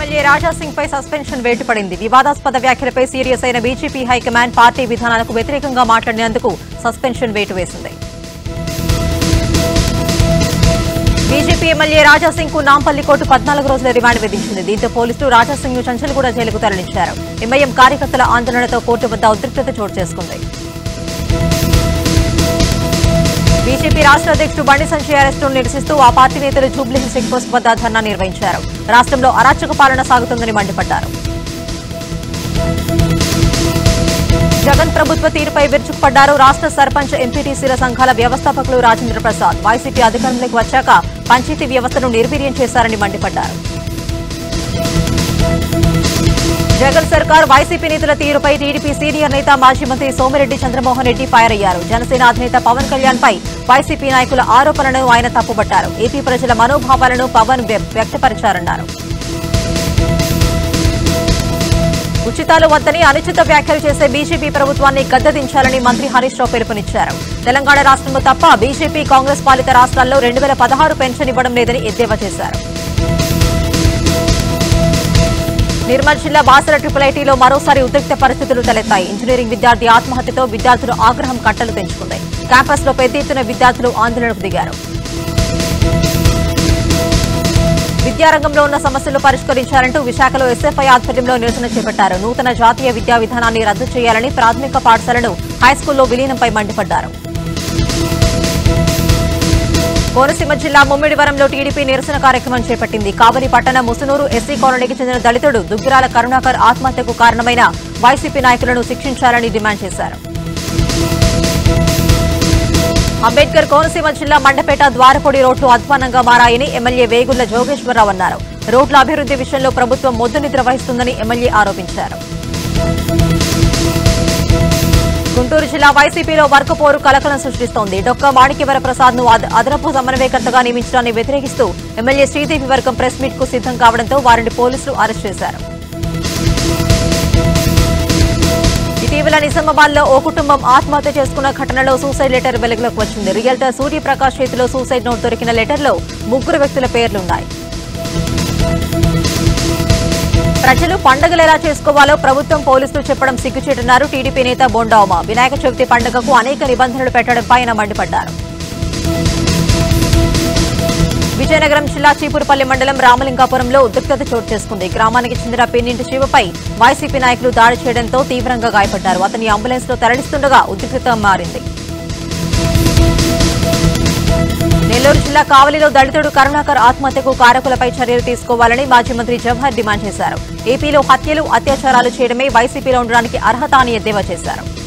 MLA Raja Singh పై suspension వేటు పడింది వివాదాస్పద వ్యాఖ్యలపై సీరియస్ అయిన బీజేపీ హైకమాండ్ పార్టీ విధానాలకు వ్యతిరేకంగా మాట్లాడినందుకు సస్పెన్షన్ వేటు వేసింది బీజేపీ ఎమ్మెల్యే రాజా సింగ్ కు నాంపల్లి కోర్టు పద్నాలుగు రోజుల రిమాండ్ విధించింది దీంతో పోలీసులు రాజా సింగ్ ను చంచల్గూడ జైలుకు తరలించారు ఎంఐఎం కార్యకర్తల ఆందోళనతో కోర్టు వద్ద ఉద్రిక్తత చోటు చేసుకుంది బీజేపీ రాష్ట్ర అధ్యక్షుడు బండి సంజయ్ అరెస్టును నిరసిస్తూ ఆ పార్టీ నేతలు జూబ్లీహిల్స్ చెక్ పోస్ట్ వద్ద ధర్నా నిర్వహించారు రాష్ట్రంలో అరాచక పాలన సాగుతుందని మండిపడ్డారు జగన్ ప్రభుత్వ తీరుపై విరుచుకుపడ్డారు రాష్ట్ర సర్పంచ్ ఎంపీటీసీల సంఘాల వ్యవస్థాపకులు రాజేంద్ర ప్రసాద్ వైసీపీ అధికారంలోకి వచ్చాక పంచాయతీ వ్యవస్థను నిర్వీర్యం చేశారని మండిపడ్డారు జగన్ సర్కార్ వైసీపీ నేతల తీరుపై టీడీపీ సీనియర్ నేత మాజీ మంత్రి సోమిరెడ్డి చంద్రమోహన్ రెడ్డి ఫైర్ అయ్యారు జనసేన అధినేత పవన్ కళ్యాణ్ పై వైసీపీ నాయకుల ఆరోపణలను ఆయన తప్పుబట్టారు ఏపీ ప్రజల మనోభావాలను పవన్ వ్య- వ్యక్తపరిచారన్నారు ఉచితాలు వద్దని అనుచిత వ్యాఖ్యలు చేసే బీజేపీ ప్రభుత్వాన్ని గద్దెదించాలని మంత్రి హరీష్ రావు పిలుపునిచ్చారు తెలంగాణ రాష్ట్రంలో తప్ప బీజేపీ కాంగ్రెస్ పాలిత రాష్ట్రాల్లో రెండు వేల పదహారు పెన్షన్ ఇవ్వడం లేదని ఎద్దేవా చేశారు నిర్మల్ జిల్లా బాసర ట్రిపుల్ ఐటీలో మరోసారి ఉద్రిక్త పరిస్థితులు తలెత్తాయి ఇంజనీరింగ్ విద్యార్థి ఆత్మహత్యతో విద్యార్థుల ఆగ్రహం కట్టలు తెంచుకుంది క్యాంపస్ లో పెద్ద ఎత్తున విద్యార్థులు ఆందోళనకు దిగారు విద్యారంగంలో ఉన్న సమస్యలు పరిష్కరించాలంటూ విశాఖలో ఎస్ఎఫ్ఐ ఆధ్వర్యంలో నిరసన చేపట్టారు నూతన జాతీయ విద్యా విధానాన్ని రద్దు చేయాలని ప్రాథమిక పాఠశాలను హైస్కూల్లో విలీనంపై మండిపడ్డారు కోనసీమ జిల్లా ముమ్మిడివరంలో టీడీపీ నిరసన కార్యక్రమం చేపట్టింది కావలి పట్టణ ముసునూరు ఎస్సీ కాలనీకి చెందిన దళితుడు దుగ్గిరాల కరుణాకర్ ఆత్మహత్యకు కారణమైన వైసీపీ నాయకులను శిక్షించాలని డిమాండ్ చేశారు అంబేద్కర్ కోనసీమ జిల్లా మండపేట ద్వారపొడి రోడ్లు అధ్వానంగా మారాయని ఎమ్మెల్యే వేగుళ్ల జోగేశ్వరరావు అన్నారు రోడ్ల అభివృద్ధి విషయంలో ప్రభుత్వం మొద్దు నిద్ర వహిస్తుందని ఎమ్మెల్యే ఆరోపించారు గుంటూరు జిల్లా వైసీపీలో వర్కపోరు కలకలం సృష్టిస్తోంది డొక్క మాణిక్యవర ప్రసాద్ ను అదనపు సమన్వయకర్తగా నియమించడాన్ని వ్యతిరేకిస్తూ ఎమ్మెల్యే శ్రీదేవి వర్గం ప్రెస్ మీట్ కు సిద్దం కావడంతో వారిని పోలీసులు అరెస్ట్ చేశారు ఇటీవల నిజామాబాద్ లో ఓ కుటుంబం ఆత్మహత్య చేసుకున్న ఘటనలో సూసైడ్ లెటర్ వెలుగులోకి వచ్చింది రియల్టర్ సూర్యప్రకాష్ చేతిలో సూసైడ్ నోట్ దొరికిన లెటర్లో ముగ్గురు వ్యక్తుల పేర్లున్నాయి ప్రజలు పండుగలు ఎలా చేసుకోవాలో ప్రభుత్వం పోలీసులు చెప్పడం సిగ్గుచేటన్నారు టీడీపీ నేత బొండావుమ వినాయక చవితి పండుగకు అనేక నిబంధనలు పెట్టడంపై ఆయన మండిపడ్డారు విజయనగరం జిల్లా చీపురుపల్లి మండలం రామలింగాపురంలో ఉద్రిక్తత చోటు చేసుకుంది గ్రామానికి చెందిన పెన్నింటి శివపై వైసీపీ నాయకులు దాడి చేయడంతో తీవ్రంగా గాయపడ్డారు అతన్ని అంబులెన్స్ లో తరలిస్తుండగా ఉద్రిక్తత మారింది నెల్లూరు జిల్లా కావలిలో దళితుడు కరుణాకర్ ఆత్మహత్యకు కారకులపై చర్యలు తీసుకోవాలని మాజీ మంత్రి జవహర్ డిమాండ్ చేశారు ఏపీలో హత్యలు అత్యాచారాలు చేయడమే వైసీపీలో ఉండడానికి అర్హత అని ఎద్దేవా చేశారు